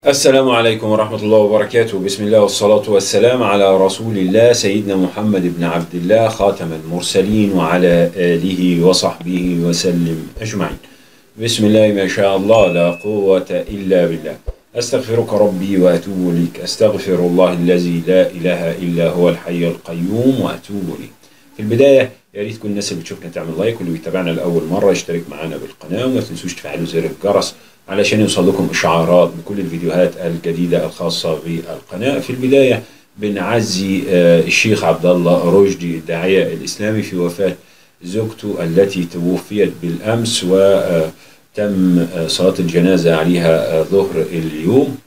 السلام عليكم ورحمة الله وبركاته بسم الله والصلاة والسلام على رسول الله سيدنا محمد بن عبد الله خاتم المرسلين وعلى آله وصحبه وسلم أجمعين بسم الله ما شاء الله لا قوة إلا بالله أستغفرك ربي وأتوب إليك أستغفر الله الذي لا إله إلا هو الحي القيوم وأتوب إليه في البداية يا ريت كل الناس اللي بتشوفنا تعمل لايك واللي بيتابعنا لأول مرة يشترك معنا بالقناة وما تنسوش تفعلوا زر الجرس علشان يوصل لكم إشعارات بكل الفيديوهات الجديدة الخاصة بالقناة في البداية بنعزي آه، الشيخ عبد الله رشدي الداعية الإسلامي في وفاة زوجته التي توفيت بالأمس وتم صلاة الجنازة عليها آه، ظهر اليوم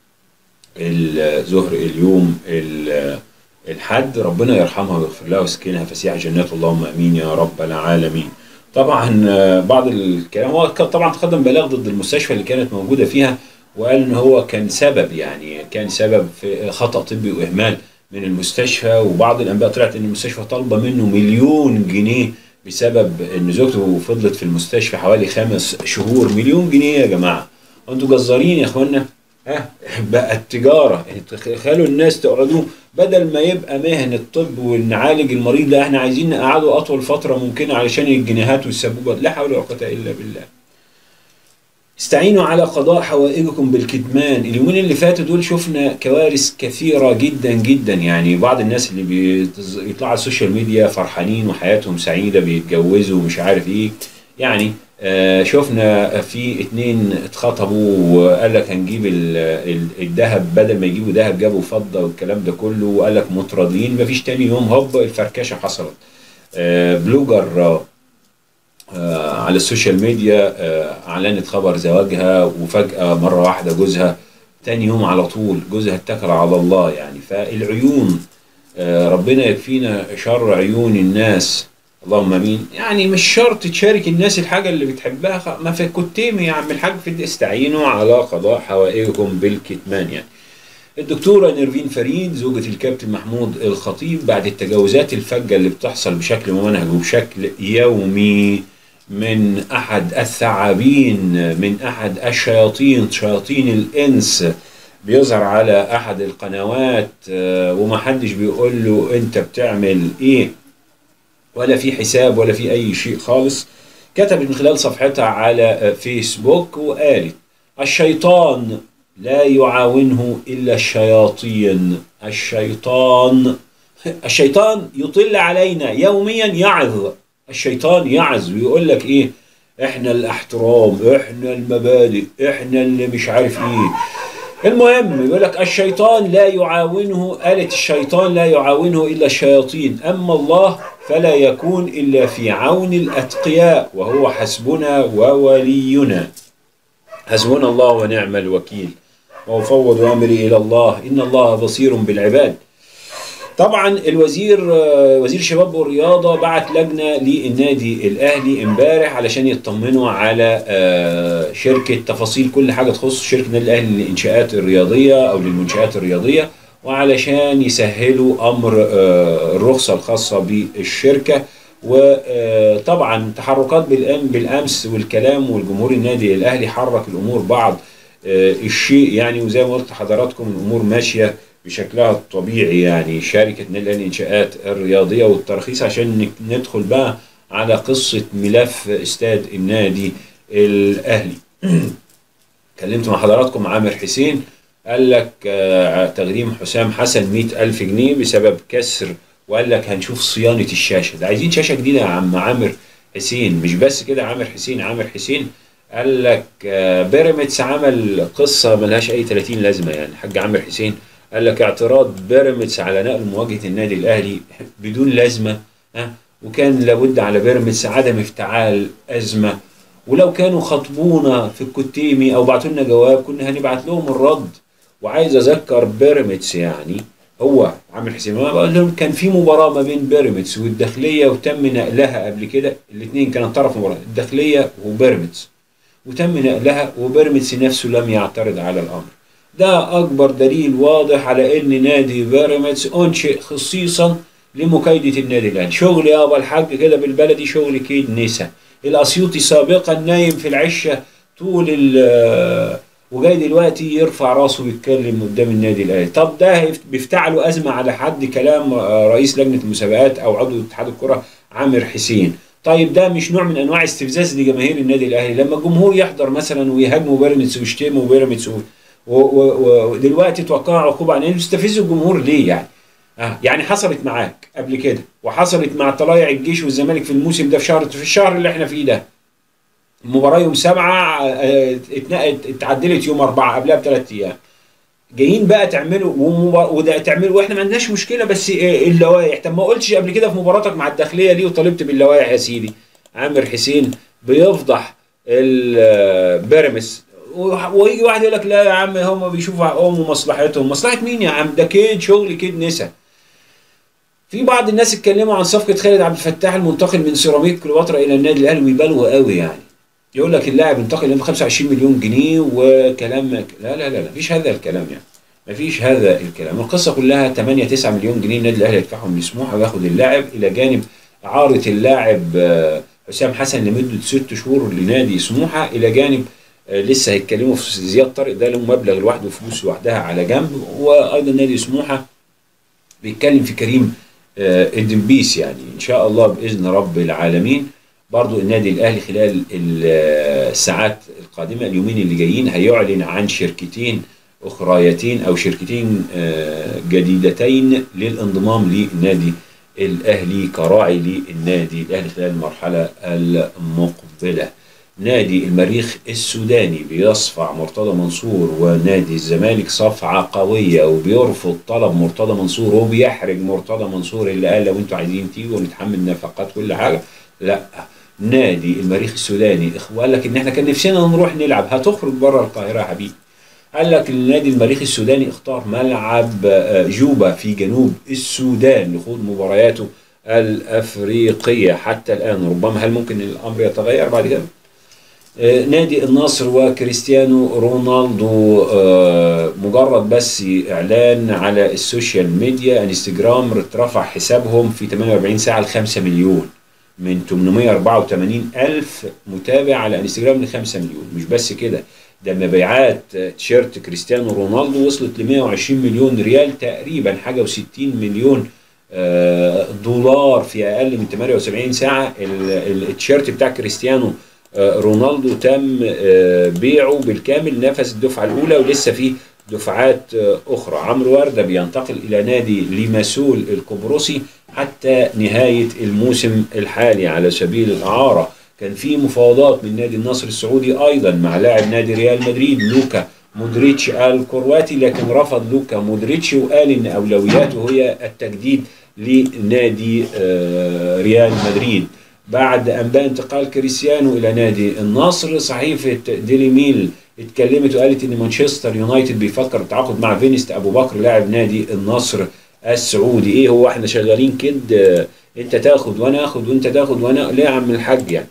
الظهر اليوم ال- الحد ربنا يرحمها ويغفر لها ويسكنها فسيح جنات اللهم امين يا رب العالمين. طبعا آه، بعض الكلام هو ك- طبعا تقدم بلاغ ضد المستشفى اللي كانت موجوده فيها وقال ان هو كان سبب يعني كان سبب في خطا طبي واهمال من المستشفى وبعض الانباء طلعت ان المستشفى طالبه منه مليون جنيه بسبب ان زوجته فضلت في المستشفى حوالي خمس شهور مليون جنيه يا جماعه انتوا جزارين يا اخوانا ها بقت تجاره تخيلوا الناس تقعدوا بدل ما يبقى مهنه طب ونعالج المريض لا احنا عايزين نقعده اطول فتره ممكنه علشان الجنيهات والسبوبات لا حول ولا قوه الا بالله استعينوا على قضاء حوائجكم بالكتمان اليومين اللي فاتوا دول شفنا كوارث كثيرة جدا جدا يعني بعض الناس اللي بيتز- بيطلعوا على السوشيال ميديا فرحانين وحياتهم سعيدة بيتجوزوا ومش عارف ايه يعني آه شفنا في اتنين اتخطبوا وقال لك هنجيب ال- ال- الذهب بدل ما يجيبوا ذهب جابوا فضة والكلام ده كله وقال لك متراضيين مفيش تاني يوم هوب الفركشة حصلت آه بلوجر آه، آه، على السوشيال ميديا آه، اعلنت خبر زواجها وفجاه مره واحده جوزها تاني يوم على طول جوزها اتكل على الله يعني فالعيون آه، ربنا يكفينا شر عيون الناس اللهم امين يعني مش شرط تشارك الناس الحاجه اللي بتحبها خ- ما في كتيمي يا عم الحاج في استعينوا على قضاء حوائجكم بالكتمان يعني الدكتورة نيرفين فريد زوجة الكابتن محمود الخطيب بعد التجاوزات الفجة اللي بتحصل بشكل ممنهج وبشكل يومي من أحد الثعابين من أحد الشياطين شياطين الإنس بيظهر على أحد القنوات آه، ومحدش بيقول له أنت بتعمل إيه ولا في حساب ولا في أي شيء خالص كتبت من خلال صفحتها على آه، فيسبوك وقالت الشيطان لا يعاونه إلا الشياطين الشيطان الشيطان يطل علينا يوميا يعظ الشيطان يعظ ويقول لك ايه احنا الاحترام احنا المبادئ احنا اللي مش عارف ايه المهم يقول لك الشيطان لا يعاونه قالت الشيطان لا يعاونه الا الشياطين اما الله فلا يكون الا في عون الاتقياء وهو حسبنا وولينا حسبنا الله ونعم الوكيل وأفوض أمري إلى الله إن الله بصير بالعباد طبعا الوزير آه، وزير الشباب والرياضه بعت لجنه للنادي الاهلي امبارح علشان يطمنوا على آه، شركه تفاصيل كل حاجه تخص شركه النادي الاهلي للانشاءات الرياضيه او للمنشات الرياضيه وعلشان يسهلوا امر آه، الرخصه الخاصه بالشركه وطبعا تحركات بالأم بالامس والكلام والجمهور النادي الاهلي حرك الامور بعض آه، الشيء يعني وزي ما قلت لحضراتكم الامور ماشيه بشكلها الطبيعي يعني شركه نادي الاهلي للانشاءات الرياضيه والترخيص عشان نك- ندخل بقى على قصه ملف استاد النادي الاهلي. كلمت مع حضراتكم عامر حسين قال لك آه، تغريم حسام حسن مئة ألف جنيه بسبب كسر وقال لك هنشوف صيانة الشاشة ده عايزين شاشة جديدة يا عم عامر حسين مش بس كده عامر حسين عامر حسين قال لك آه، بيراميدز عمل قصة ملهاش أي 30 لازمة يعني الحاج عامر حسين قال لك اعتراض بيراميدز على نقل مواجهة النادي الأهلي بدون لازمة ها وكان لابد على بيراميدز عدم افتعال أزمة ولو كانوا خطبونا في الكتيمي او بعتوا لنا جواب كنا هنبعت لهم الرد وعايز اذكر بيراميدز يعني هو عامل حسين ما بقول لهم كان في مباراه ما بين بيراميدز والداخليه وتم نقلها قبل كده الاثنين كانوا طرف مباراه الداخليه وبيراميدز وتم نقلها وبيراميدز نفسه لم يعترض على الامر ده اكبر دليل واضح على ان نادي بيراميدز انشئ خصيصا لمكايده النادي الاهلي شغل يابا الحاج كده بالبلدي شغل كيد نسا الاسيوطي سابقا نايم في العشه طول ال- وجاي دلوقتي يرفع راسه ويتكلم قدام النادي الاهلي طب ده هيفت- بيفتح له ازمه على حد كلام آه، رئيس لجنه المسابقات او عضو اتحاد الكره عامر حسين طيب ده مش نوع من انواع استفزاز لجماهير النادي الاهلي لما الجمهور يحضر مثلا ويهاجموا بيراميدز ويشتموا بيراميدز و- و- و- ودلوقتي توقعوا عقوبه على تستفزوا الجمهور ليه يعني؟ آه يعني حصلت معاك قبل كده وحصلت مع طلائع الجيش والزمالك في الموسم ده في شهر في الشهر اللي احنا فيه ده المباراه يوم سبعة آه، اتنقلت اتعدلت يوم أربعة قبلها بثلاث أيام جايين بقى تعملوا ومبا- وده تعملوا واحنا ما عندناش مشكله بس إيه اللوائح طب ما قلتش قبل كده في مباراتك مع الداخليه ليه وطالبت باللوائح يا سيدي عامر حسين بيفضح البيراميدز ويجي واحد يقول لك لا يا عم هم بيشوفوا حقهم ومصلحتهم مصلحه مين يا عم ده كيد شغل كيد نسا في بعض الناس اتكلموا عن صفقه خالد عبد الفتاح المنتقل من سيراميك كليوباترا الى النادي الاهلي ويبالغوا قوي يعني يقول لك اللاعب انتقل ب 25 مليون جنيه وكلام لا لا لا لا مفيش هذا الكلام يعني مفيش هذا الكلام القصه كلها 8 9 مليون جنيه النادي الاهلي يدفعهم لسموحه وياخد اللاعب الى جانب اعاره اللاعب آه، حسام حسن لمده ست شهور لنادي سموحه الى جانب آه، لسه هيتكلموا في زياد طارق ده له مبلغ لوحده وفلوس لوحدها على جنب وايضا نادي سموحه بيتكلم في كريم آه، الدنبيس يعني ان شاء الله باذن رب العالمين برضو النادي الاهلي خلال ال- الساعات القادمه اليومين اللي جايين هيعلن عن شركتين اخريتين او شركتين آه، جديدتين للانضمام للنادي الاهلي كراعي للنادي الاهلي خلال المرحله المقبله نادي المريخ السوداني بيصفع مرتضى منصور ونادي الزمالك صفعة قوية وبيرفض طلب مرتضى منصور وبيحرج مرتضى منصور اللي قال لو انتوا عايزين تيجوا ونتحمل نفقات كل حاجة لا نادي المريخ السوداني إخ- وقال لك ان احنا كان نفسنا نروح نلعب هتخرج بره القاهرة يا حبيبي قال لك النادي المريخ السوداني اختار ملعب آه، جوبا في جنوب السودان لخوض مبارياته الافريقيه حتى الان ربما هل ممكن الامر يتغير بعد كده؟ آه، نادي النصر وكريستيانو رونالدو آه، مجرد بس اعلان على السوشيال ميديا انستجرام اترفع حسابهم في 48 ساعه ل 5 مليون من 884 الف متابع على انستجرام ل 5 مليون مش بس كده ده مبيعات آه، تيشيرت كريستيانو رونالدو وصلت ل 120 مليون ريال تقريبا حاجه و60 مليون آه، دولار في اقل من 78 ساعه ال- ال- التيشيرت بتاع كريستيانو آه، رونالدو تم آه، بيعه بالكامل نفذ الدفعه الاولى ولسه في دفعات آه، اخرى عمرو ورده بينتقل الى نادي ليماسول القبرصي حتى نهايه الموسم الحالي على سبيل الاعاره كان في مفاوضات من نادي النصر السعودي ايضا مع لاعب نادي ريال مدريد لوكا مودريتش الكرواتي لكن رفض لوكا مودريتش وقال ان اولوياته هي التجديد لنادي آه، ريال مدريد بعد انباء انتقال كريستيانو الى نادي النصر صحيفه ديلي ميل اتكلمت وقالت ان مانشستر يونايتد بيفكر التعاقد مع فينيست ابو بكر لاعب نادي النصر السعودي ايه هو احنا شغالين كده انت تاخد وانا اخد وانت تاخد وانا ليه يا عم الحاج يعني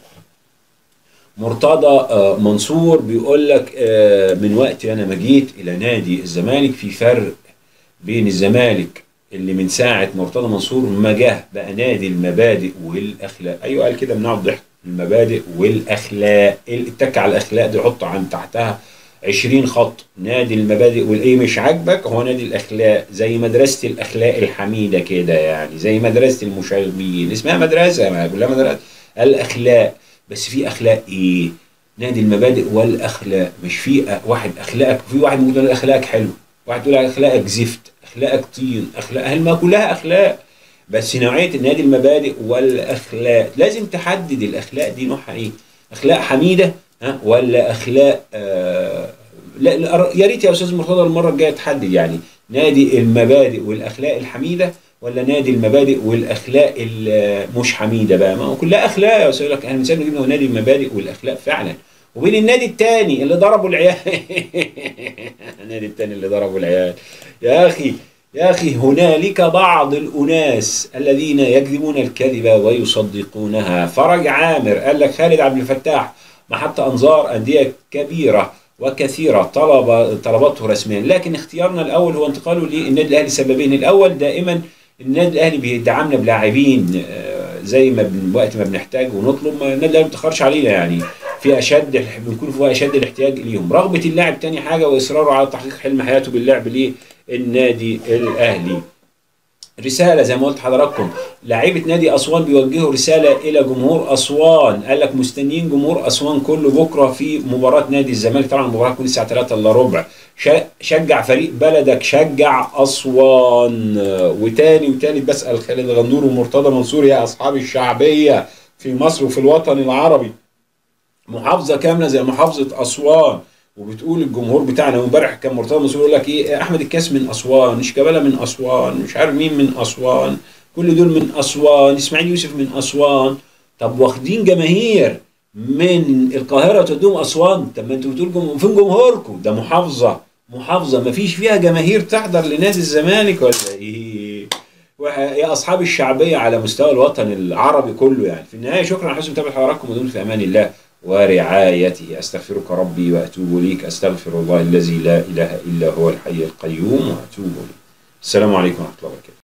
مرتضى آه، منصور بيقول لك آه، من وقت انا ما جيت الى نادي الزمالك في فرق بين الزمالك اللي من ساعه مرتضى منصور ما جه بقى نادي المبادئ والاخلاق ايوه قال كده من الضحك المبادئ والاخلاق التك على الاخلاق دي حط عن تحتها 20 خط نادي المبادئ والايه مش عاجبك هو نادي الاخلاق زي مدرسه الاخلاق الحميده كده يعني زي مدرسه المشاغبين اسمها مدرسه ما كلها مدرسه الاخلاق بس في اخلاق ايه نادي المبادئ والاخلاق مش في أ- واحد اخلاقك في واحد ممكن يقول اخلاقك حلو واحد يقول اخلاقك زفت اخلاقك طين اخلاق هل ما كلها اخلاق بس نوعيه النادي المبادئ والاخلاق لازم تحدد الاخلاق دي نوعها ايه اخلاق حميده ها ولا اخلاق آه لا لا، يا ريت يا استاذ مرتضى المره الجايه تحدد يعني نادي المبادئ والاخلاق الحميده ولا نادي المبادئ والاخلاق المش حميده بقى ما هو كلها اخلاق يا استاذ يقول لك احنا من سنه جبنا نادي المبادئ والاخلاق فعلا وبين النادي الثاني اللي ضربوا العيال النادي الثاني اللي ضربوا العيال يا اخي يا اخي هنالك بعض الاناس الذين يكذبون الكذب ويصدقونها فرج عامر قال لك خالد عبد الفتاح محط انظار انديه كبيره وكثيره طلب طلبته رسميا لكن اختيارنا الاول هو انتقاله للنادي الاهلي سببين الاول دائما النادي الاهلي بيدعمنا بلاعبين آه، زي ما بن- وقت ما بنحتاج ونطلب ما النادي الاهلي ما بيتاخرش علينا يعني في اشد بنكون في اشد الاحتياج ليهم رغبه اللاعب تاني حاجه واصراره على تحقيق حلم حياته باللعب للنادي الاهلي رسالة زي ما قلت حضراتكم لعيبة نادي أسوان بيوجهوا رسالة إلى جمهور أسوان قال لك مستنيين جمهور أسوان كله بكرة في مباراة نادي الزمالك طبعا المباراة تكون الساعة 3 إلا ربع شجع فريق بلدك شجع أسوان وتاني وتالت بسأل خالد غندور ومرتضى منصور يا أصحاب الشعبية في مصر وفي الوطن العربي محافظة كاملة زي محافظة أسوان وبتقول الجمهور بتاعنا وامبارح كان مرتضى منصور يقول لك ايه احمد الكاس من اسوان شيكابالا من اسوان مش عارف مين من اسوان كل دول من اسوان اسماعيل يوسف من اسوان طب واخدين جماهير من القاهره توديهم اسوان طب ما انتوا بتقولوا جم... فين جمهوركم ده محافظه محافظه ما فيش فيها جماهير تحضر لنادي الزمالك ولا ايه يا اصحاب الشعبيه على مستوى الوطن العربي كله يعني في النهايه شكرا على حسن متابعه حضراتكم ودمتم في امان الله ورعايته أستغفرك ربي وأتوب إليك أستغفر الله الذي لا إله إلا هو الحي القيوم وأتوب إليه السلام عليكم ورحمة الله وبركاته